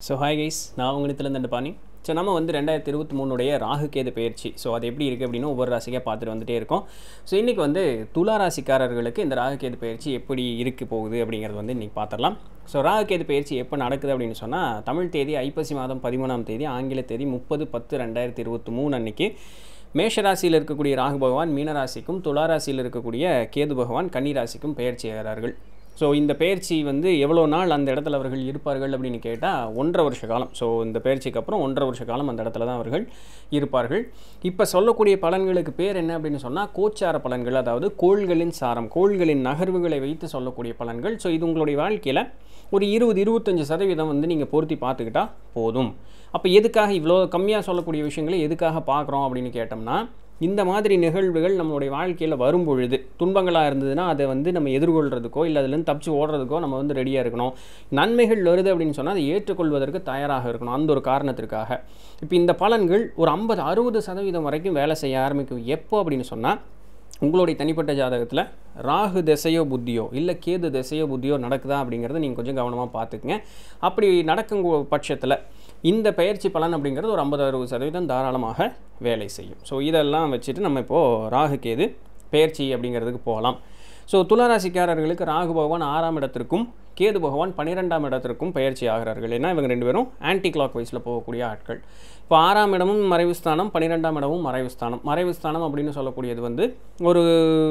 so hi guys நான் உங்களிடத்துலேருந்து இந்த பாணி ஸோ நம்ம வந்து ரெண்டாயிரத்தி இருபத்தி மூணுடைய ராகு கேது பயிற்சி ஸோ அது எப்படி இருக்குது அப்படின்னு ஒவ்வொரு ராசிக்காக பார்த்துட்டு வந்துட்டே இருக்கோம் ஸோ இன்றைக்கி வந்து துலா ராசிக்காரர்களுக்கு இந்த ராகு கேது பயிற்சி எப்படி இருக்க போகுது அப்படிங்கிறது வந்து இன்றைக்கி பார்த்துடலாம் ஸோ ராகு கேது பயிற்சி எப்போ நடக்குது அப்படின்னு சொன்னால் தமிழ் தேதி ஐப்பசி மாதம் பதிமூணாம் தேதி ஆங்கில தேதி முப்பது பத்து ரெண்டாயிரத்தி இருபத்தி மூணு அன்னைக்கு மேஷராசியில் இருக்கக்கூடிய ராகு பகவான் மீனராசிக்கும் துலா ராசியில் இருக்கக்கூடிய கேது பகவான் கன்னி ராசிக்கும் பெயர்ச்சி ஆகிறார்கள் ஸோ இந்த பயிற்சி வந்து எவ்வளோ நாள் அந்த இடத்துல அவர்கள் இருப்பார்கள் அப்படின்னு கேட்டால் ஒன்றரை வருஷ காலம் ஸோ இந்த பயிற்சிக்கு அப்புறம் ஒன்றரை வருஷ காலம் அந்த இடத்துல தான் அவர்கள் இருப்பார்கள் இப்போ சொல்லக்கூடிய பலன்களுக்கு பேர் என்ன அப்படின்னு சொன்னால் கோச்சார பலன்கள் அதாவது கோள்களின் சாரம் கோள்களின் நகர்வுகளை வைத்து சொல்லக்கூடிய பலன்கள் ஸோ இது உங்களுடைய வாழ்க்கையில் ஒரு இருபது இருபத்தஞ்சு சதவீதம் வந்து நீங்கள் பொருத்தி பார்த்துக்கிட்டா போதும் அப்போ எதுக்காக இவ்வளோ கம்மியாக சொல்லக்கூடிய விஷயங்களை எதுக்காக பார்க்குறோம் அப்படின்னு கேட்டோம்னா இந்த மாதிரி நிகழ்வுகள் நம்மளுடைய வாழ்க்கையில் வரும் பொழுது துன்பங்களாக இருந்ததுன்னா அதை வந்து நம்ம எதிர்கொள்கிறதுக்கோ இல்லை அதுலேருந்து தப்பிச்சு ஓடுறதுக்கோ நம்ம வந்து ரெடியாக இருக்கணும் நன்மைகள் வருது அப்படின்னு சொன்னால் அதை ஏற்றுக்கொள்வதற்கு தயாராக இருக்கணும் அந்த ஒரு காரணத்திற்காக இப்போ இந்த பலன்கள் ஒரு ஐம்பது அறுபது சதவீதம் வரைக்கும் வேலை செய்ய ஆரம்பிக்கும் எப்போ அப்படின்னு சொன்னால் உங்களுடைய தனிப்பட்ட ஜாதகத்தில் ராகு திசையோ புத்தியோ இல்லை கேது திசையோ புத்தியோ நடக்குதா அப்படிங்கிறத நீங்கள் கொஞ்சம் கவனமாக பார்த்துக்குங்க அப்படி நடக்கும் பட்சத்தில் இந்த பயிற்சி பலன் அப்படிங்கிறது ஒரு ஐம்பது அறுபது சதவீதம் தாராளமாக வேலை செய்யும் ஸோ இதெல்லாம் வச்சுட்டு நம்ம இப்போது ராகு கேது பயிற்சி அப்படிங்கிறதுக்கு போகலாம் ஸோ துளாராசிக்காரர்களுக்கு ராகு பகவான் ஆறாம் இடத்திற்கும் கேது பகவான் பன்னிரெண்டாம் இடத்திற்கும் பயிற்சி ஆகிறார்கள் ஏன்னா இவங்க ரெண்டு பேரும் ஆன்டி கிளாக் வைஸில் போகக்கூடிய ஆட்கள் இப்போ ஆறாம் இடமும் மறைவு ஸ்தானம் பன்னிரெண்டாம் இடமும் மறைவு ஸ்தானம் மறைவு ஸ்தானம் அப்படின்னு சொல்லக்கூடியது வந்து ஒரு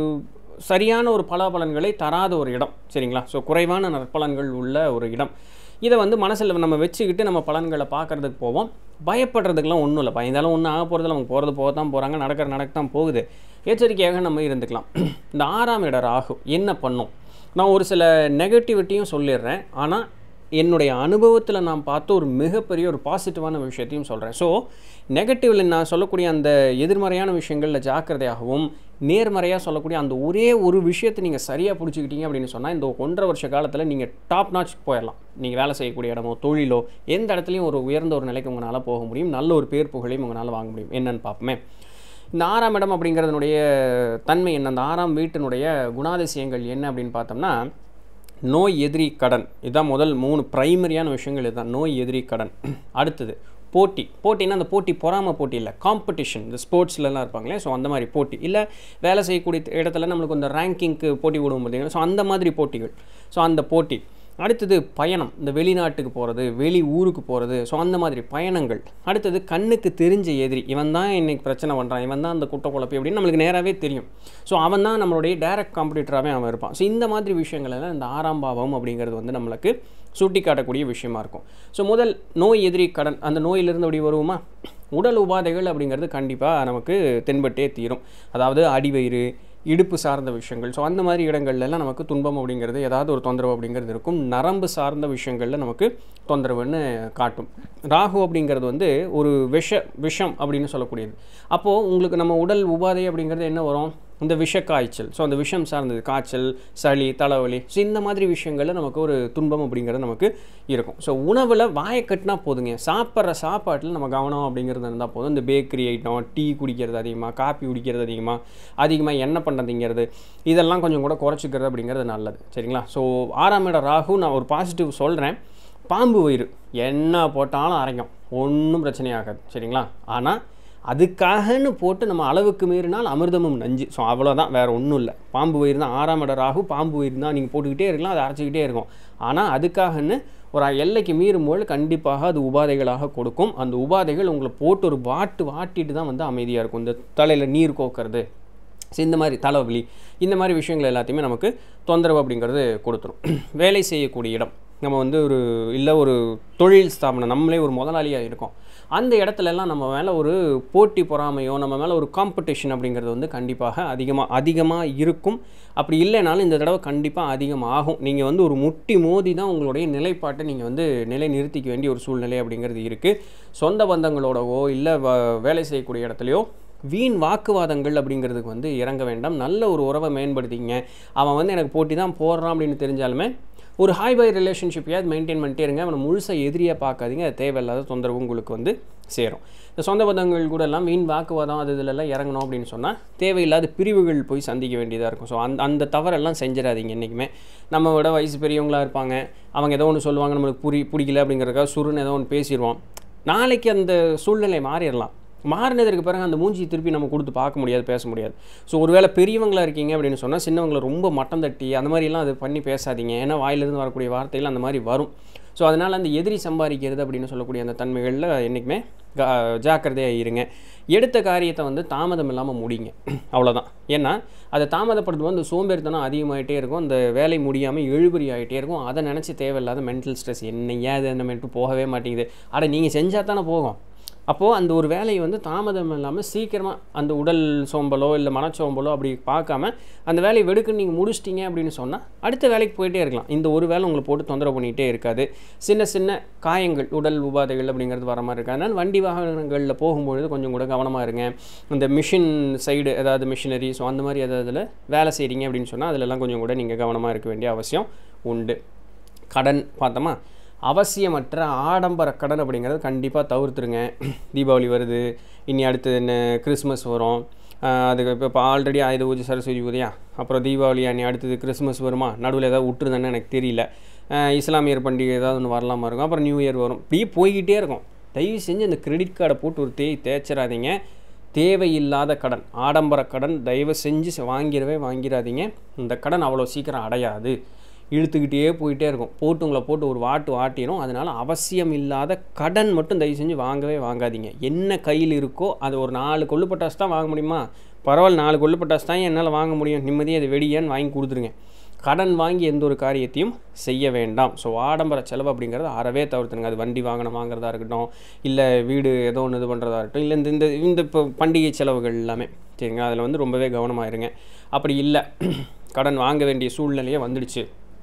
சரியான ஒரு பலாபலன்களை தராத ஒரு இடம் சரிங்களா ஸோ குறைவான நற்பலன்கள் உள்ள ஒரு இடம் இதை வந்து மனசில் நம்ம வச்சுக்கிட்டு நம்ம பலன்களை பார்க்குறதுக்கு போவோம் பயப்படுறதுக்கெலாம் ஒன்றும் இல்லை பயந்தாலும் ஒன்றும் ஆக போகிறதில்ல அவங்க போகிறது போக தான் போகிறாங்க நடக்கிற நடக்க தான் போகுது எச்சரிக்கையாக நம்ம இருந்துக்கலாம் இந்த ஆறாம் இட ராகு என்ன பண்ணும் நான் ஒரு சில நெகட்டிவிட்டியும் சொல்லிடுறேன் ஆனால் என்னுடைய அனுபவத்தில் நான் பார்த்த ஒரு மிகப்பெரிய ஒரு பாசிட்டிவான விஷயத்தையும் சொல்கிறேன் ஸோ நெகட்டிவில் நான் சொல்லக்கூடிய அந்த எதிர்மறையான விஷயங்களில் ஜாக்கிரதையாகவும் நேர்மறையாக சொல்லக்கூடிய அந்த ஒரே ஒரு விஷயத்தை நீங்கள் சரியாக பிடிச்சிக்கிட்டீங்க அப்படின்னு சொன்னால் இந்த ஒன்றரை வருஷ காலத்தில் நீங்கள் டாப் நாச் போயிடலாம் நீங்கள் வேலை செய்யக்கூடிய இடமோ தொழிலோ எந்த இடத்துலையும் ஒரு உயர்ந்த ஒரு நிலைக்கு உங்களால் போக முடியும் நல்ல ஒரு பேர் புகழையும் உங்களால் வாங்க முடியும் என்னென்னு பார்ப்போமே இந்த ஆறாம் இடம் அப்படிங்கிறதுனுடைய தன்மை என்ன அந்த ஆறாம் வீட்டினுடைய குணாதிசயங்கள் என்ன அப்படின்னு பார்த்தோம்னா நோய் எதிரி கடன் இதுதான் முதல் மூணு ப்ரைமரியான விஷயங்கள் இதுதான் நோய் எதிரி கடன் அடுத்தது போட்டி போட்டின்னா அந்த போட்டி பொறாம போட்டி இல்லை காம்படிஷன் இந்த ஸ்போர்ட்ஸ்லலாம் இருப்பாங்களே ஸோ அந்த மாதிரி போட்டி இல்லை வேலை செய்யக்கூடிய இடத்துல நம்மளுக்கு இந்த ரேங்கிங்க்கு போட்டி விடுவோம் பார்த்தீங்கன்னா ஸோ அந்த மாதிரி போட்டிகள் ஸோ அந்த போட்டி அடுத்தது பயணம் இந்த வெளிநாட்டுக்கு போகிறது வெளி ஊருக்கு போகிறது ஸோ அந்த மாதிரி பயணங்கள் அடுத்தது கண்ணுக்கு தெரிஞ்ச எதிரி இவன் தான் இன்றைக்கி பிரச்சனை பண்ணுறான் இவன் தான் அந்த குட்ட குழப்பி அப்படின்னு நம்மளுக்கு நேராகவே தெரியும் ஸோ அவன் தான் நம்மளுடைய டைரக்ட் காம்படிட்டராகவே அவன் இருப்பான் ஸோ இந்த மாதிரி விஷயங்கள் எல்லாம் இந்த ஆறாம் பாவம் அப்படிங்கிறது வந்து நம்மளுக்கு சுட்டி காட்டக்கூடிய விஷயமா இருக்கும் ஸோ முதல் நோய் எதிரி கடன் அந்த நோயிலிருந்து அப்படி வருவோமா உடல் உபாதைகள் அப்படிங்கிறது கண்டிப்பாக நமக்கு தென்பட்டே தீரும் அதாவது அடிவயிறு இடுப்பு சார்ந்த விஷயங்கள் ஸோ அந்த மாதிரி இடங்கள்லாம் நமக்கு துன்பம் அப்படிங்கிறது ஏதாவது ஒரு தொந்தரவு அப்படிங்கிறது இருக்கும் நரம்பு சார்ந்த விஷயங்களில் நமக்கு தொந்தரவுன்னு காட்டும் ராகு அப்படிங்கிறது வந்து ஒரு விஷ விஷம் அப்படின்னு சொல்லக்கூடியது அப்போது உங்களுக்கு நம்ம உடல் உபாதை அப்படிங்கிறது என்ன வரும் இந்த விஷ காய்ச்சல் ஸோ அந்த விஷம் சார்ந்தது காய்ச்சல் சளி தலைவலி ஸோ இந்த மாதிரி விஷயங்களில் நமக்கு ஒரு துன்பம் அப்படிங்கிறது நமக்கு இருக்கும் ஸோ உணவில் வாயை கட்டினா போதுங்க சாப்பிட்ற சாப்பாட்டில் நம்ம கவனம் அப்படிங்கிறது இருந்தால் போதும் இந்த பேக்கரி ஐட்டம் டீ குடிக்கிறது அதிகமாக காப்பி குடிக்கிறது அதிகமாக அதிகமாக எண்ணெய் பண்ணுறதுங்கிறது இதெல்லாம் கொஞ்சம் கூட குறைச்சிக்கிறது அப்படிங்கிறது நல்லது சரிங்களா ஸோ ஆறாம் இட ராகு நான் ஒரு பாசிட்டிவ் சொல்கிறேன் பாம்பு வயிறு என்ன போட்டாலும் அரைக்கும் ஒன்றும் பிரச்சனையாகாது சரிங்களா ஆனால் அதுக்காகன்னு போட்டு நம்ம அளவுக்கு மீறினால் அமிர்தமும் நஞ்சு ஸோ அவ்வளோதான் வேறு ஒன்றும் இல்லை பாம்பு வயிறு தான் ஆறாம் இட ராகு பாம்பு வயிறு தான் நீங்கள் போட்டுக்கிட்டே இருக்கலாம் அதை அரைச்சிக்கிட்டே இருக்கும் ஆனால் அதுக்காகன்னு ஒரு எல்லைக்கு மீறும்போது கண்டிப்பாக அது உபாதைகளாக கொடுக்கும் அந்த உபாதைகள் உங்களை போட்டு ஒரு வாட்டு வாட்டிட்டு தான் வந்து அமைதியாக இருக்கும் இந்த தலையில் நீர் கோக்கிறது ஸோ இந்த மாதிரி தலைவலி இந்த மாதிரி விஷயங்கள் எல்லாத்தையுமே நமக்கு தொந்தரவு அப்படிங்கிறது கொடுத்துரும் வேலை செய்யக்கூடிய இடம் நம்ம வந்து ஒரு இல்லை ஒரு தொழில் ஸ்தாபனம் நம்மளே ஒரு முதலாளியாக இருக்கோம் அந்த இடத்துலலாம் நம்ம மேலே ஒரு போட்டி பொறாமையோ நம்ம மேலே ஒரு காம்படிஷன் அப்படிங்கிறது வந்து கண்டிப்பாக அதிகமாக அதிகமாக இருக்கும் அப்படி இல்லைனாலும் இந்த தடவை கண்டிப்பாக அதிகமாகும் நீங்கள் வந்து ஒரு முட்டி மோதி தான் உங்களுடைய நிலைப்பாட்டை நீங்கள் வந்து நிலை நிறுத்திக்க வேண்டிய ஒரு சூழ்நிலை அப்படிங்கிறது இருக்குது சொந்த பந்தங்களோடவோ இல்லை வேலை செய்யக்கூடிய இடத்துலையோ வீண் வாக்குவாதங்கள் அப்படிங்கிறதுக்கு வந்து இறங்க வேண்டாம் நல்ல ஒரு உறவை மேம்படுத்திங்க அவன் வந்து எனக்கு போட்டி தான் போடுறான் அப்படின்னு தெரிஞ்சாலுமே ஒரு ஹாய் பை ரிலேஷன்ஷிப்பையாவது மெயின்டைன் பண்ணிட்டே இருங்க அவனை முழுசாக எதிரியாக பார்க்காதீங்க அது தேவையில்லாத தொந்தரவு உங்களுக்கு வந்து சேரும் இந்த சொந்த பந்தங்கள் கூட எல்லாம் வீண் வாக்குவாதம் அது இதுலலாம் இறங்கணும் அப்படின்னு சொன்னால் தேவையில்லாத பிரிவுகள் போய் சந்திக்க வேண்டியதாக இருக்கும் ஸோ அந்த அந்த தவறெல்லாம் செஞ்சிடாதீங்க என்றைக்குமே நம்ம விட வயசு பெரியவங்களாக இருப்பாங்க அவங்க ஏதோ ஒன்று சொல்லுவாங்க நம்மளுக்கு புரி பிடிக்கல அப்படிங்கிறதுக்காக சுருன்னு ஏதோ ஒன்று பேசிடுவோம் நாளைக்கு அந்த சூழ்நிலை மாறிடலாம் மாறினதற்கு பிறகு அந்த மூஞ்சி திருப்பி நம்ம கொடுத்து பார்க்க முடியாது பேச முடியாது ஸோ ஒருவேளை பெரியவங்களா இருக்கீங்க அப்படின்னு சொன்னால் சின்னவங்களை ரொம்ப மட்டம் தட்டி அந்த மாதிரிலாம் அது பண்ணி பேசாதீங்க ஏன்னா வாயிலிருந்து வரக்கூடிய வார்த்தைகள் அந்த மாதிரி வரும் ஸோ அதனால் அந்த எதிரி சம்பாதிக்கிறது அப்படின்னு சொல்லக்கூடிய அந்த தன்மைகளில் என்றைக்குமே ஜாக்கிரதையாக இருங்க எடுத்த காரியத்தை வந்து தாமதம் இல்லாமல் முடிங்க அவ்வளோதான் ஏன்னா அதை தாமதப்படுத்தும் அந்த சோம்பேறித்தனம் அதிகமாகிட்டே இருக்கும் அந்த வேலை முடியாமல் இழுபறி ஆகிட்டே இருக்கும் அதை நினச்சி தேவையில்லாத மென்டல் ஸ்ட்ரெஸ் என்ன ஏன் அது நம்ம போகவே மாட்டேங்குது அட நீங்கள் செஞ்சால் தானே போகும் அப்போது அந்த ஒரு வேலையை வந்து தாமதம் இல்லாமல் சீக்கிரமாக அந்த உடல் சோம்பலோ இல்லை மனச்சோம்பலோ அப்படி பார்க்காம அந்த வேலையை வெடுக்குன்னு நீங்கள் முடிச்சிட்டிங்க அப்படின்னு சொன்னால் அடுத்த வேலைக்கு போயிட்டே இருக்கலாம் இந்த ஒரு வேலை உங்களை போட்டு தொந்தரவு பண்ணிகிட்டே இருக்காது சின்ன சின்ன காயங்கள் உடல் உபாதைகள் அப்படிங்கிறது வர மாதிரி இருக்காது அதனால் வண்டி வாகனங்களில் போகும்பொழுது கொஞ்சம் கூட கவனமாக இருங்க இந்த மிஷின் சைடு ஏதாவது மிஷினரி ஸோ அந்த மாதிரி ஏதாவது வேலை செய்கிறீங்க அப்படின்னு சொன்னால் அதிலெல்லாம் கொஞ்சம் கூட நீங்கள் கவனமாக இருக்க வேண்டிய அவசியம் உண்டு கடன் பார்த்தோமா அவசியமற்ற ஆடம்பர கடன் அப்படிங்கிறது கண்டிப்பாக தவிர்த்துருங்க தீபாவளி வருது இனி அடுத்து என்ன கிறிஸ்மஸ் வரும் அதுக்கு இப்போ இப்போ ஆல்ரெடி ஆயுத பூஜை சரஸ்வதி பூஜையா அப்புறம் தீபாவளி அன்னி அடுத்தது கிறிஸ்மஸ் வருமா நடுவில் ஏதாவது விட்டுருந்தானே எனக்கு தெரியல இஸ்லாமியர் பண்டிகை ஏதாவது ஒன்று வரலாமா இருக்கும் அப்புறம் நியூ இயர் வரும் இப்படியே போய்கிட்டே இருக்கும் தயவு செஞ்சு இந்த கிரெடிட் கார்டை போட்டு ஒரு தேய் தேய்ச்சிடாதீங்க தேவையில்லாத கடன் ஆடம்பர கடன் தயவு செஞ்சு வாங்கிடவே வாங்கிடாதீங்க இந்த கடன் அவ்வளோ சீக்கிரம் அடையாது இழுத்துக்கிட்டே போயிட்டே இருக்கும் போட்டு உங்களை போட்டு ஒரு வாட்டு வாட்டிடும் அதனால் அவசியம் இல்லாத கடன் மட்டும் தயவு செஞ்சு வாங்கவே வாங்காதீங்க என்ன கையில் இருக்கோ அது ஒரு நாலு கொள்ளு பட்டாசு தான் வாங்க முடியுமா பரவாயில்ல நாலு கொள்ளு பட்டாசு தான் என்னால் வாங்க முடியும் நிம்மதியாக அது வெடியான்னு வாங்கி கொடுத்துருங்க கடன் வாங்கி எந்த ஒரு காரியத்தையும் செய்ய வேண்டாம் ஸோ ஆடம்பர செலவு அப்படிங்கிறது அறவே தவிர்த்துருங்க அது வண்டி வாகனம் வாங்குறதா இருக்கட்டும் இல்லை வீடு ஏதோ ஒன்று இது பண்ணுறதா இருக்கட்டும் இல்லை இந்த இந்த இந்த இப்போ பண்டிகை செலவுகள் எல்லாமே சரிங்களா அதில் வந்து ரொம்பவே கவனமாக இருங்க அப்படி இல்லை கடன் வாங்க வேண்டிய சூழ்நிலையே வந்துடுச்சு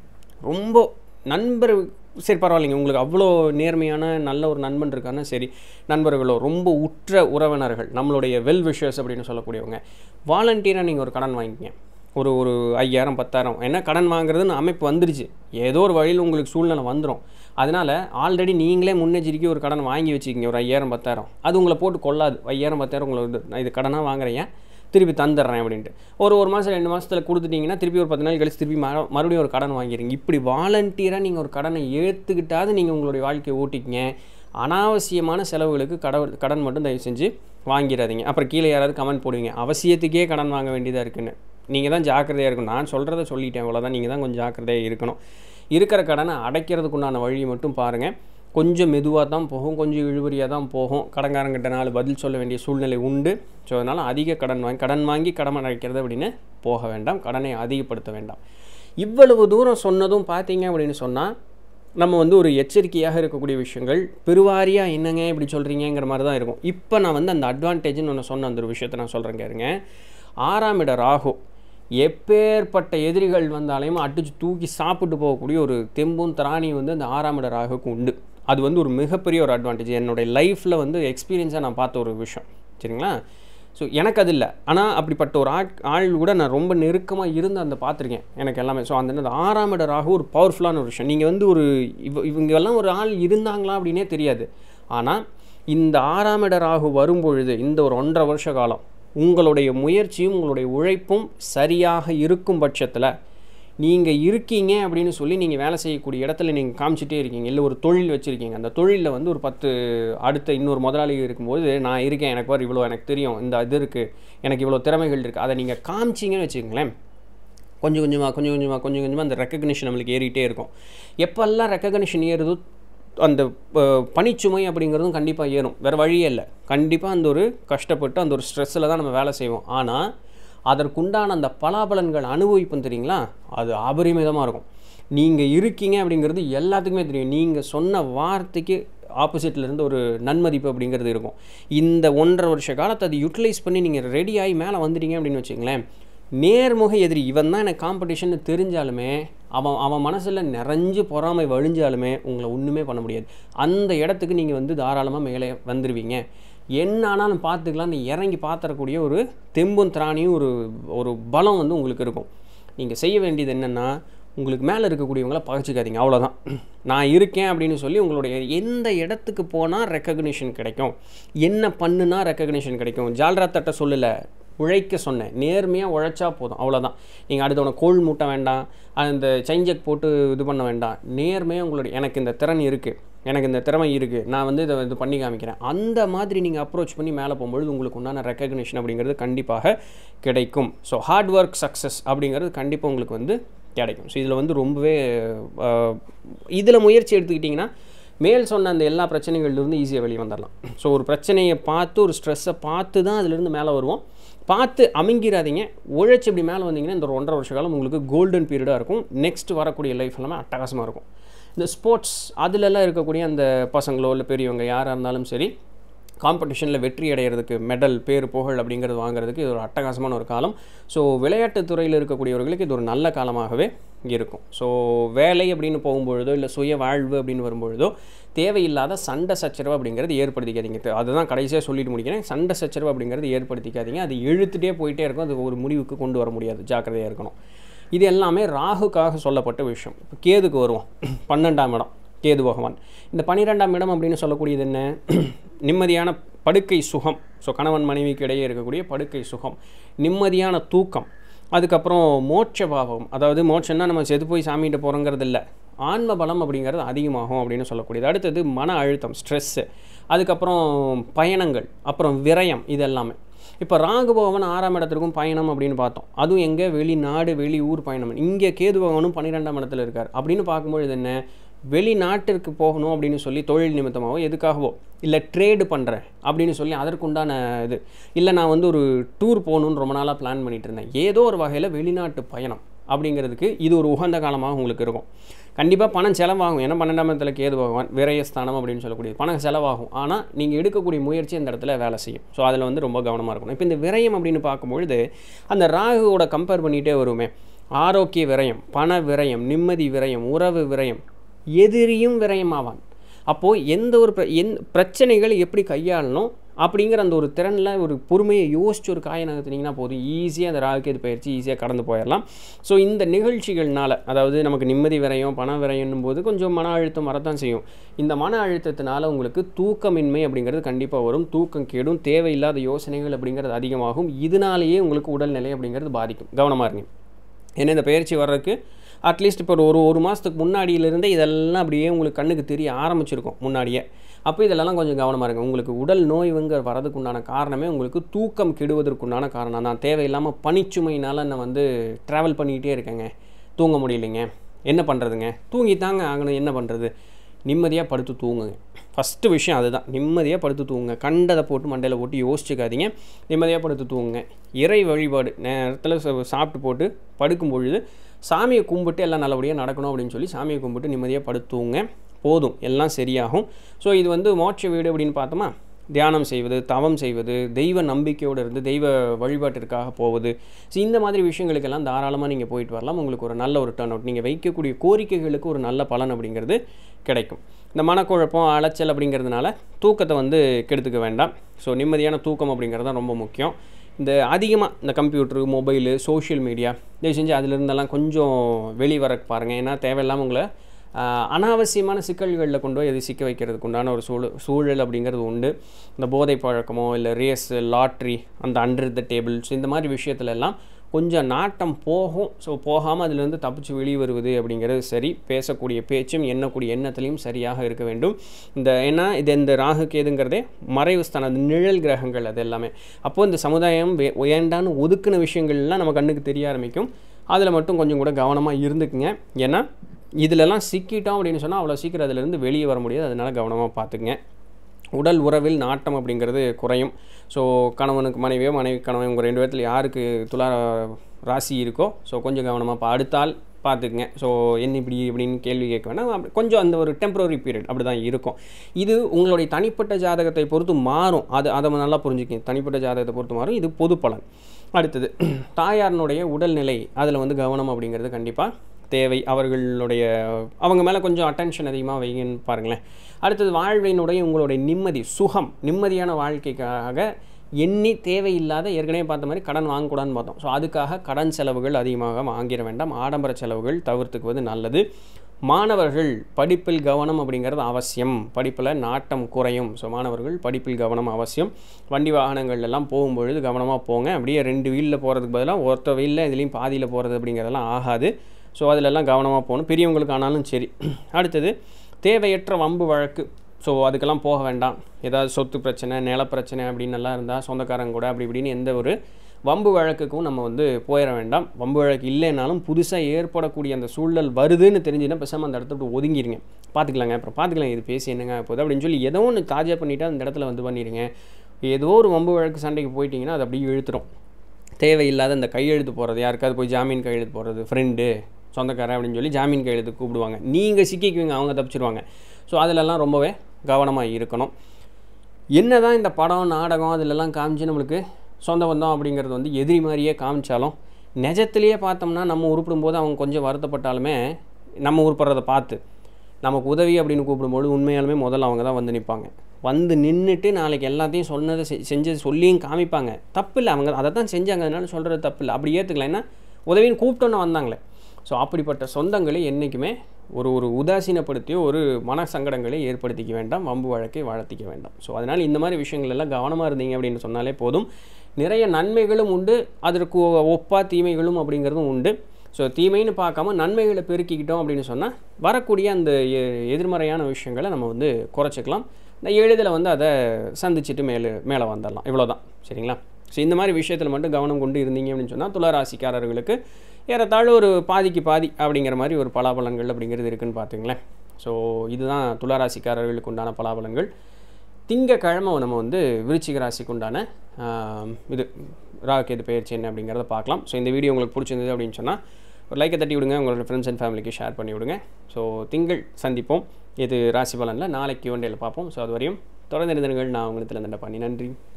ரொம்ப நண்பர் சரி பரவாயில்லைங்க உங்களுக்கு அவ்வளோ நேர்மையான நல்ல ஒரு நண்பன் இருக்கான்னா சரி நண்பர்களோ ரொம்ப உற்ற உறவினர்கள் நம்மளுடைய வெல் விஷர்ஸ் அப்படின்னு சொல்லக்கூடியவங்க வாலண்டியராக நீங்கள் ஒரு கடன் வாங்கிக்கிங்க ஒரு ஒரு ஐயாயிரம் பத்தாயிரம் ஏன்னா கடன் வாங்குறதுன்னு அமைப்பு வந்துருச்சு ஏதோ ஒரு வழியில் உங்களுக்கு சூழ்நிலை வந்துடும் அதனால் ஆல்ரெடி நீங்களே முன்னெச்சரிக்கை ஒரு கடன் வாங்கி வச்சுக்கிங்க ஒரு ஐயாயிரம் பத்தாயிரம் அது உங்களை போட்டு கொள்ளாது ஐயாயிரம் பத்தாயிரம் உங்களை வந்து நான் இது கடனாக வாங்குறேன் திருப்பி தந்துடுறேன் அப்படின்ட்டு ஒரு ஒரு மாதம் ரெண்டு மாதத்தில் கொடுத்துட்டிங்கன்னா திருப்பி ஒரு பத்து நாள் கழிச்சு திருப்பி மறு மறுபடியும் ஒரு கடன் வாங்கிடுங்க இப்படி வாலண்டியராக நீங்கள் ஒரு கடனை ஏற்றுக்கிட்டாது நீங்கள் உங்களுடைய வாழ்க்கையை ஓட்டிக்கிங்க அனாவசியமான செலவுகளுக்கு கடவு கடன் மட்டும் தயவு செஞ்சு வாங்கிடாதீங்க அப்புறம் கீழே யாராவது கமெண்ட் போடுவீங்க அவசியத்துக்கே கடன் வாங்க வேண்டியதாக இருக்குன்னு நீங்கள் தான் ஜாக்கிரதையாக இருக்கணும் நான் சொல்கிறத சொல்லிட்டேன் அவ்வளோதான் நீங்கள் தான் கொஞ்சம் ஜாக்கிரதையாக இருக்கணும் இருக்கிற கடனை அடைக்கிறதுக்குண்டான வழியை மட்டும் பாருங்கள் கொஞ்சம் மெதுவாக தான் போகும் கொஞ்சம் இழுபறியாக தான் போகும் கடன்காரங்கிட்ட நாலு பதில் சொல்ல வேண்டிய சூழ்நிலை உண்டு ஸோ அதனால் அதிக கடன் வாங்கி கடன் வாங்கி கடன் அடைக்கிறது அப்படின்னு போக வேண்டாம் கடனை அதிகப்படுத்த வேண்டாம் இவ்வளவு தூரம் சொன்னதும் பார்த்தீங்க அப்படின்னு சொன்னால் நம்ம வந்து ஒரு எச்சரிக்கையாக இருக்கக்கூடிய விஷயங்கள் பெருவாரியாக என்னங்க இப்படி சொல்கிறீங்கிற மாதிரி தான் இருக்கும் இப்போ நான் வந்து அந்த அட்வான்டேஜ்னு ஒன்று சொன்ன அந்த ஒரு விஷயத்தை நான் சொல்கிறேன் கேருங்க ஆறாம் இட ராகு எப்பேற்பட்ட எதிரிகள் வந்தாலையும் அடிச்சு தூக்கி சாப்பிட்டு போகக்கூடிய ஒரு தெம்பும் திராணியும் வந்து அந்த ஆறாம் இட ராகுக்கு உண்டு அது வந்து ஒரு மிகப்பெரிய ஒரு அட்வான்டேஜ் என்னுடைய லைஃப்பில் வந்து எக்ஸ்பீரியன்ஸாக நான் பார்த்த ஒரு விஷயம் சரிங்களா ஸோ எனக்கு அது இல்லை ஆனால் அப்படிப்பட்ட ஒரு ஆட் ஆள் கூட நான் ரொம்ப நெருக்கமாக இருந்து அந்த பார்த்துருக்கேன் எனக்கு எல்லாமே ஸோ அந்த ஆறாம் இட ராகு ஒரு பவர்ஃபுல்லான ஒரு விஷயம் நீங்கள் வந்து ஒரு இவ இவங்கெல்லாம் ஒரு ஆள் இருந்தாங்களா அப்படின்னே தெரியாது ஆனால் இந்த ஆறாம் இட ராகு வரும்பொழுது இந்த ஒரு ஒன்றரை வருஷ காலம் உங்களுடைய முயற்சியும் உங்களுடைய உழைப்பும் சரியாக இருக்கும் பட்சத்தில் நீங்கள் இருக்கீங்க அப்படின்னு சொல்லி நீங்கள் வேலை செய்யக்கூடிய இடத்துல நீங்கள் காமிச்சிட்டே இருக்கீங்க இல்லை ஒரு தொழில் வச்சுருக்கீங்க அந்த தொழிலில் வந்து ஒரு பத்து அடுத்த இன்னொரு முதலாளி இருக்கும்போது நான் இருக்கேன் எனக்கு பாரு இவ்வளோ எனக்கு தெரியும் இந்த இது இருக்குது எனக்கு இவ்வளோ திறமைகள் இருக்குது அதை நீங்கள் காமிச்சிங்கன்னு வச்சுக்கோங்களேன் கொஞ்சம் கொஞ்சமாக கொஞ்சம் கொஞ்சமாக கொஞ்சம் கொஞ்சமாக அந்த ரெக்கக்னிஷன் நம்மளுக்கு ஏறிட்டே இருக்கும் எப்போல்லாம் ரெக்கக்னிஷன் ஏறுதோ அந்த பனிச்சுமை அப்படிங்கிறதும் கண்டிப்பாக ஏறும் வேறு வழியே இல்லை கண்டிப்பாக அந்த ஒரு கஷ்டப்பட்டு அந்த ஒரு ஸ்ட்ரெஸ்ஸில் தான் நம்ம வேலை செய்வோம் ஆனால் அதற்குண்டான அந்த பலாபலன்கள் அனுபவிப்போம் தெரியுங்களா அது அபரிமிதமாக இருக்கும் நீங்கள் இருக்கீங்க அப்படிங்கிறது எல்லாத்துக்குமே தெரியும் நீங்கள் சொன்ன வார்த்தைக்கு ஆப்போசிட்டில் இருந்து ஒரு நன்மதிப்பு அப்படிங்கிறது இருக்கும் இந்த ஒன்றரை வருஷ காலத்தை அதை யூட்டிலைஸ் பண்ணி நீங்கள் ரெடி ஆகி மேலே வந்துட்டீங்க அப்படின்னு வச்சுங்களேன் நேர்முக எதிரி இவன் தான் எனக்கு காம்படிஷன் தெரிஞ்சாலுமே அவன் அவன் மனசில் நிறைஞ்சு பொறாமை வழிஞ்சாலுமே உங்களை ஒன்றுமே பண்ண முடியாது அந்த இடத்துக்கு நீங்கள் வந்து தாராளமாக மேலே வந்துடுவீங்க என்ன ஆனாலும் பார்த்துக்கலாம்னு இறங்கி பார்த்துறக்கூடிய ஒரு தெம்பும் திராணியும் ஒரு ஒரு பலம் வந்து உங்களுக்கு இருக்கும் நீங்கள் செய்ய வேண்டியது என்னென்னா உங்களுக்கு மேலே இருக்கக்கூடியவங்கள பகச்சிக்காதீங்க அவ்வளோதான் நான் இருக்கேன் அப்படின்னு சொல்லி உங்களுடைய எந்த இடத்துக்கு போனால் ரெக்கக்னிஷன் கிடைக்கும் என்ன பண்ணுனா ரெக்கக்னிஷன் கிடைக்கும் ஜால்ரா தட்டை சொல்லலை உழைக்க சொன்னேன் நேர்மையாக உழைச்சா போதும் அவ்வளோதான் நீங்கள் அடுத்தவனை கோல் மூட்ட வேண்டாம் அந்த செஞ்சக் போட்டு இது பண்ண வேண்டாம் நேர்மையாக உங்களுடைய எனக்கு இந்த திறன் இருக்குது எனக்கு இந்த திறமை இருக்குது நான் வந்து இதை இது பண்ணி காமிக்கிறேன் அந்த மாதிரி நீங்கள் அப்ரோச் பண்ணி மேலே போகும்பொழுது உங்களுக்கு உண்டான ரெக்கக்னிஷன் அப்படிங்கிறது கண்டிப்பாக கிடைக்கும் ஸோ ஹார்ட் ஒர்க் சக்ஸஸ் அப்படிங்கிறது கண்டிப்பாக உங்களுக்கு வந்து கிடைக்கும் ஸோ இதில் வந்து ரொம்பவே இதில் முயற்சி எடுத்துக்கிட்டிங்கன்னா மேல் சொன்ன அந்த எல்லா பிரச்சனைகள்லேருந்து ஈஸியாக வெளியே வந்துடலாம் ஸோ ஒரு பிரச்சனையை பார்த்து ஒரு ஸ்ட்ரெஸ்ஸை பார்த்து தான் அதுலேருந்து மேலே வருவோம் பார்த்து அமைங்கிறாதீங்க உழைச்சி இப்படி மேலே வந்தீங்கன்னா இந்த ஒரு ஒன்றரை வருஷ காலம் உங்களுக்கு கோல்டன் பீரியடாக இருக்கும் நெக்ஸ்ட் வரக்கூடிய லைஃப் எல்லாமே அட்டகாசமாக இருக்கும் இந்த ஸ்போர்ட்ஸ் அதிலெல்லாம் இருக்கக்கூடிய அந்த பசங்களோ இல்லை பெரியவங்க யாராக இருந்தாலும் சரி காம்படிஷனில் வெற்றி அடைகிறதுக்கு மெடல் பேர் புகழ் அப்படிங்கிறது வாங்குறதுக்கு இது ஒரு அட்டகாசமான ஒரு காலம் ஸோ விளையாட்டுத் துறையில் இருக்கக்கூடியவர்களுக்கு இது ஒரு நல்ல காலமாகவே இருக்கும் ஸோ வேலை அப்படின்னு போகும்பொழுதோ இல்லை சுய வாழ்வு அப்படின்னு வரும்பொழுதோ தேவையில்லாத சண்டை சச்சரவு அப்படிங்கிறது ஏற்படுத்திக்காதீங்க தெ- அதுதான் கடைசியாக சொல்லிட்டு முடிக்கிறேன் சண்டை சச்சரவு அப்படிங்கிறது ஏற்படுத்திக்காதீங்க அது இழுத்துட்டே போயிட்டே இருக்கும் அது ஒரு முடிவுக்கு கொண்டு வர முடியாது ஜாக்கிரதையாக இருக்கணும் இது எல்லாமே ராகுக்காக சொல்லப்பட்ட விஷயம் இப்போ கேதுக்கு வருவோம் பன்னெண்டாம் இடம் கேது பகவான் இந்த பன்னிரெண்டாம் இடம் அப்படின்னு சொல்லக்கூடியது என்ன நிம்மதியான படுக்கை சுகம் ஸோ கணவன் மனைவிக்கு இடையே இருக்கக்கூடிய படுக்கை சுகம் நிம்மதியான தூக்கம் அதுக்கப்புறம் மோட்ச பாவம் அதாவது மோட்சம்னா நம்ம செத்து போய் சாமிகிட்ட போகிறோங்கிறது இல்லை ஆன்ம பலம் அப்படிங்கிறது அதிகமாகும் அப்படின்னு சொல்லக்கூடியது அடுத்தது மன அழுத்தம் ஸ்ட்ரெஸ்ஸு அதுக்கப்புறம் பயணங்கள் அப்புறம் விரயம் இது எல்லாமே இப்போ ராகுபவன் ஆறாம் இடத்திற்கும் பயணம் அப்படின்னு பார்த்தோம் அதுவும் எங்கே வெளிநாடு வெளி ஊர் பயணம் இங்கே கேது பகவானும் பன்னிரெண்டாம் இடத்துல இருக்கார் அப்படின்னு பார்க்கும்பொழுது என்ன வெளிநாட்டிற்கு போகணும் அப்படின்னு சொல்லி தொழில் நிமித்தமாகவோ எதுக்காகவோ இல்லை ட்ரேடு பண்ணுறேன் அப்படின்னு சொல்லி அதற்குண்டான இது இல்லை நான் வந்து ஒரு டூர் போகணுன்னு ரொம்ப நாளாக பிளான் பண்ணிட்டு இருந்தேன் ஏதோ ஒரு வகையில் வெளிநாட்டு பயணம் அப்படிங்கிறதுக்கு இது ஒரு உகந்த காலமாக உங்களுக்கு இருக்கும் கண்டிப்பாக பணம் செலவாகும் ஏன்னா பன்னெண்டாம் இடத்துல கேது பகவான் விரயஸ்தானம் அப்படின்னு சொல்லக்கூடியது பணம் செலவாகும் ஆனால் நீங்கள் எடுக்கக்கூடிய முயற்சி அந்த இடத்துல வேலை செய்யும் ஸோ அதில் வந்து ரொம்ப கவனமாக இருக்கணும் இப்போ இந்த விரயம் அப்படின்னு பார்க்கும்பொழுது அந்த ராகுவோட கம்பேர் பண்ணிகிட்டே வருமே ஆரோக்கிய விரயம் பண விரயம் நிம்மதி விரயம் உறவு விரயம் எதிரியும் விரயமாவான் அப்போது எந்த ஒரு பிர எந் பிரச்சனைகளை எப்படி கையாளணும் அப்படிங்கிற அந்த ஒரு திறனில் ஒரு பொறுமையை யோசிச்சு ஒரு காயை நகர்த்தினீங்கன்னா போதும் ஈஸியாக அந்த ராகுகேது பயிற்சி ஈஸியாக கடந்து போயிடலாம் ஸோ இந்த நிகழ்ச்சிகள்னால அதாவது நமக்கு நிம்மதி விரயம் பண விரயம்னும் போது கொஞ்சம் மன அழுத்தம் வரத்தான் செய்யும் இந்த மன அழுத்தத்தினால உங்களுக்கு தூக்கமின்மை அப்படிங்கிறது கண்டிப்பாக வரும் தூக்கம் கெடும் தேவையில்லாத யோசனைகள் அப்படிங்கிறது அதிகமாகும் இதனாலேயே உங்களுக்கு உடல்நிலை அப்படிங்கிறது பாதிக்கும் கவனமாக இருங்க ஏன்னா இந்த பயிற்சி வர்றதுக்கு அட்லீஸ்ட் இப்போ ஒரு ஒரு மாதத்துக்கு முன்னாடியிலிருந்தே இதெல்லாம் அப்படியே உங்களுக்கு கண்ணுக்கு தெரிய ஆரம்பிச்சிருக்கும் முன்னாடியே அப்போ இதெல்லாம் கொஞ்சம் கவனமாக இருங்க உங்களுக்கு உடல் நோய்வுங்க வரதுக்கு உண்டான காரணமே உங்களுக்கு தூக்கம் கெடுவதற்குண்டான காரணம் தான் தேவையில்லாமல் பனிச்சுமையினால் நான் வந்து ட்ராவல் பண்ணிக்கிட்டே இருக்கேங்க தூங்க முடியலைங்க என்ன பண்ணுறதுங்க தூங்கித்தாங்க ஆகணும் என்ன பண்ணுறது நிம்மதியாக படுத்து தூங்குங்க ஃபஸ்ட்டு விஷயம் அதுதான் நிம்மதியாக படுத்து தூங்குங்க கண்டதை போட்டு மண்டையில் போட்டு யோசிச்சுக்காதீங்க நிம்மதியாக படுத்து தூங்குங்க இறை வழிபாடு நேரத்தில் சா- சாப்பிட்டு போட்டு படுக்கும் பொழுது சாமியை கும்பிட்டு எல்லாம் நல்லபடியாக நடக்கணும் அப்படின்னு சொல்லி சாமியை கும்பிட்டு நிம்மதியாக படுத்து தூங்குங்க போதும் எல்லாம் சரியாகும் ஸோ இது வந்து மோட்ச வீடு அப்படின்னு பார்த்தோமா தியானம் செய்வது தவம் செய்வது தெய்வ நம்பிக்கையோடு இருந்து தெய்வ வழிபாட்டிற்காக போவது ஸோ இந்த மாதிரி விஷயங்களுக்கெல்லாம் தாராளமாக நீங்கள் போயிட்டு வரலாம் உங்களுக்கு ஒரு நல்ல ஒரு டர்ன் அவுட் நீங்கள் வைக்கக்கூடிய கோரிக்கைகளுக்கு ஒரு நல்ல பலன் அப்படிங்கிறது கிடைக்கும் இந்த மனக்குழப்பம் அலைச்சல் அப்படிங்கிறதுனால தூக்கத்தை வந்து கெடுத்துக்க வேண்டாம் ஸோ நிம்மதியான தூக்கம் அப்படிங்கிறது தான் ரொம்ப முக்கியம் இந்த அதிகமாக இந்த கம்ப்யூட்டரு மொபைலு சோஷியல் மீடியா தயவு செஞ்சு அதிலிருந்தெல்லாம் கொஞ்சம் வெளிவர பாருங்கள் ஏன்னா தேவையில்லாமல் உங்களை ஆஹ், அனாவசியமான சிக்கல்களில் கொண்டு போய் எது சிக்க வைக்கிறதுக்கு உண்டான ஒரு சூழல் சூழல் அப்படிங்கிறது உண்டு இந்த போதை பழக்கமோ இல்லை ரேஸு லாட்ரி அந்த அண்டர் த டேபிள்ஸ் இந்த மாதிரி விஷயத்துல எல்லாம் கொஞ்சம் நாட்டம் போகும் ஸோ போகாமல் அதிலிருந்து தப்பிச்சு வெளியே வருவது அப்படிங்கிறது சரி பேசக்கூடிய பேச்சும் எண்ணக்கூடிய எண்ணத்துலையும் சரியாக இருக்க வேண்டும் இந்த ஏன்னா இது இந்த ராகு கேதுங்கிறதே மறைவு ஸ்தானம் அது நிழல் கிரகங்கள் அது எல்லாமே அப்போது இந்த சமுதாயம் வே- வேண்டான்னு ஒதுக்குன விஷயங்கள்லாம் நம்ம கண்ணுக்கு தெரிய ஆரம்பிக்கும் அதில் மட்டும் கொஞ்சம் கூட கவனமாக இருந்துக்குங்க ஏன்னா இதிலெல்லாம் சிக்கிட்டோம் அப்படின்னு சொன்னால் அவ்வளோ சீக்கிரம் அதிலிருந்து வெளியே வர முடியாது அதனால கவனமாக பார்த்துக்குங்க உடல் உறவில் நாட்டம் அப்படிங்கிறது குறையும் ஸோ கணவனுக்கு மனைவியோ மனைவி கணவன் உங்கள் ரெண்டு பேர்த்தில் யாருக்கு துலா ராசி இருக்கோ ஸோ கொஞ்சம் கவனமாக பா அடுத்தால் பார்த்துக்குங்க ஸோ என்ன இப்படி இப்படின்னு கேள்வி கேட்க வேணாம் அப்படி கொஞ்சம் அந்த ஒரு டெம்பரரி பீரியட் அப்படி தான் இருக்கும் இது உங்களுடைய தனிப்பட்ட ஜாதகத்தை பொறுத்து மாறும் அது அதை நல்லா புரிஞ்சுக்கங்க தனிப்பட்ட ஜாதகத்தை பொறுத்து மாறும் இது பொது பலன் அடுத்தது தாயாரினுடைய உடல்நிலை அதில் வந்து கவனம் அப்படிங்கிறது கண்டிப்பாக தேவை அவர்களுடைய அவங்க மேலே கொஞ்சம் அட்டென்ஷன் அதிகமாக வைங்கன்னு பாருங்களேன் அடுத்தது வாழ்வினுடைய உங்களுடைய நிம்மதி சுகம் நிம்மதியான வாழ்க்கைக்காக எண்ணி தேவையில்லாத ஏற்கனவே பார்த்த மாதிரி கடன் வாங்கக்கூடாதுன்னு பார்த்தோம் ஸோ அதுக்காக கடன் செலவுகள் அதிகமாக வாங்கிட வேண்டாம் ஆடம்பர செலவுகள் தவிர்த்துக்குவது நல்லது மாணவர்கள் படிப்பில் கவனம் அப்படிங்கிறது அவசியம் படிப்பில் நாட்டம் குறையும் ஸோ மாணவர்கள் படிப்பில் கவனம் அவசியம் வண்டி வாகனங்கள் எல்லாம் போகும்பொழுது கவனமாக போங்க அப்படியே ரெண்டு வீலில் போகிறதுக்கு பதிலாக ஒருத்த வீலில் இதுலேயும் பாதியில் போகிறது அப்படிங்கிறதெல்லாம் ஆகாது ஸோ அதிலெல்லாம் கவனமாக போகணும் பெரியவங்களுக்கு ஆனாலும் சரி அடுத்தது தேவையற்ற வம்பு வழக்கு ஸோ அதுக்கெல்லாம் போக வேண்டாம் ஏதாவது சொத்து பிரச்சனை நில பிரச்சனை அப்படின்னு எல்லாம் இருந்தால் சொந்தக்காரங்க கூட அப்படி இப்படின்னு எந்த ஒரு வம்பு வழக்குக்கும் நம்ம வந்து போயிட வேண்டாம் வம்பு வழக்கு இல்லைனாலும் புதுசாக ஏற்படக்கூடிய அந்த சூழல் வருதுன்னு தெரிஞ்சுன்னா பேசாமல் அந்த இடத்த விட்டு ஒதுங்கிடுங்க பார்த்துக்கலாங்க அப்புறம் பார்த்துக்கலாம் இது பேசி என்னங்க போகுது அப்படின்னு சொல்லி ஏதோ ஒன்று தாஜா பண்ணிவிட்டு அந்த இடத்துல வந்து பண்ணிடுங்க ஏதோ ஒரு வம்பு வழக்கு சண்டைக்கு போயிட்டீங்கன்னா அது அப்படியே இழுத்துரும் தேவையில்லாத இந்த கையெழுத்து போடுறது யாருக்காவது போய் ஜாமீன் கையெழுத்து போடுறது ஃப்ரெண்டு சொந்தக்காரன் அப்படின்னு சொல்லி ஜாமீன் கையெழுத்து கூப்பிடுவாங்க நீங்கள் சிக்கிக்குவீங்க அவங்க தப்பிச்சிருவாங்க ஸோ அதிலெல்லாம் ரொம்பவே கவனமாக இருக்கணும் என்ன தான் இந்த படம் நாடகம் அதிலெல்லாம் காமிச்சு நம்மளுக்கு சொந்த பந்தம் அப்படிங்கிறது வந்து எதிரி மாதிரியே காமிச்சாலும் நிஜத்திலேயே பார்த்தோம்னா நம்ம உருப்பிடும்போது அவங்க கொஞ்சம் வருத்தப்பட்டாலுமே நம்ம உருப்படுறத பார்த்து நமக்கு உதவி அப்படின்னு கூப்பிடும்போது உண்மையாலுமே முதல்ல அவங்க தான் வந்து நிற்பாங்க வந்து நின்றுட்டு நாளைக்கு எல்லாத்தையும் சொன்னதை செ செஞ்சது சொல்லியும் காமிப்பாங்க தப்பு இல்லை அவங்க அதை தான் செஞ்சாங்க அதனால சொல்கிறது தப்பு இல்லை அப்படி ஏற்றுக்கலாம் ஏன்னா உதவின்னு கூப்பிட்டோன்னு வந்தாங்களே ஸோ அப்படிப்பட்ட சொந்தங்களை என்றைக்குமே ஒரு ஒரு உதாசீனப்படுத்தியோ ஒரு மன சங்கடங்களை ஏற்படுத்திக்க வேண்டாம் வம்பு வழக்கை வளர்த்திக்க வேண்டாம் ஸோ அதனால் இந்த மாதிரி விஷயங்கள் எல்லாம் கவனமாக இருந்தீங்க அப்படின்னு சொன்னாலே போதும் நிறைய நன்மைகளும் உண்டு அதற்கு ஒப்பா தீமைகளும் அப்படிங்கிறதும் உண்டு ஸோ தீமைன்னு பார்க்காம நன்மைகளை பெருக்கிக்கிட்டோம் அப்படின்னு சொன்னால் வரக்கூடிய அந்த எ- எதிர்மறையான விஷயங்களை நம்ம வந்து குறைச்சிக்கலாம் இந்த எளிதில் வந்து அதை சந்திச்சுட்டு மேலே மேலே வந்துடலாம் இவ்வளோதான் சரிங்களா ஸோ இந்த மாதிரி விஷயத்தில் மட்டும் கவனம் கொண்டு இருந்தீங்க அப்படின்னு சொன்னால் துளாராசிக்காரர்களுக்கு ஏறத்தாழ ஒரு பாதிக்கு பாதி அப்படிங்கிற மாதிரி ஒரு பலாபலன்கள் அப்படிங்கிறது இருக்குன்னு பார்த்துங்களேன் ஸோ இதுதான் துளாராசிக்காரர்களுக்கு உண்டான பலாபலன்கள் திங்கக்கிழமை நம்ம வந்து விருச்சிக ராசிக்கு உண்டான ஆம், இது ராகுகேது பயிற்சி என்ன அப்படிங்கிறத பார்க்கலாம் ஸோ இந்த வீடியோ உங்களுக்கு பிடிச்சிருந்தது அப்படின்னு சொன்னால் ஒரு லைக்கை தட்டி விடுங்க உங்களோட ஃப்ரெண்ட்ஸ் அண்ட் ஃபேமிலிக்கு ஷேர் பண்ணி விடுங்க ஸோ திங்கள் சந்திப்போம் இது ராசி பலனில் நாளைக்கு ஒன்றையில் பார்ப்போம் ஸோ அது வரையும் தொடர்ந்து இருந்தீர்கள் நான் உங்களுக்கு பண்ணி நன்றி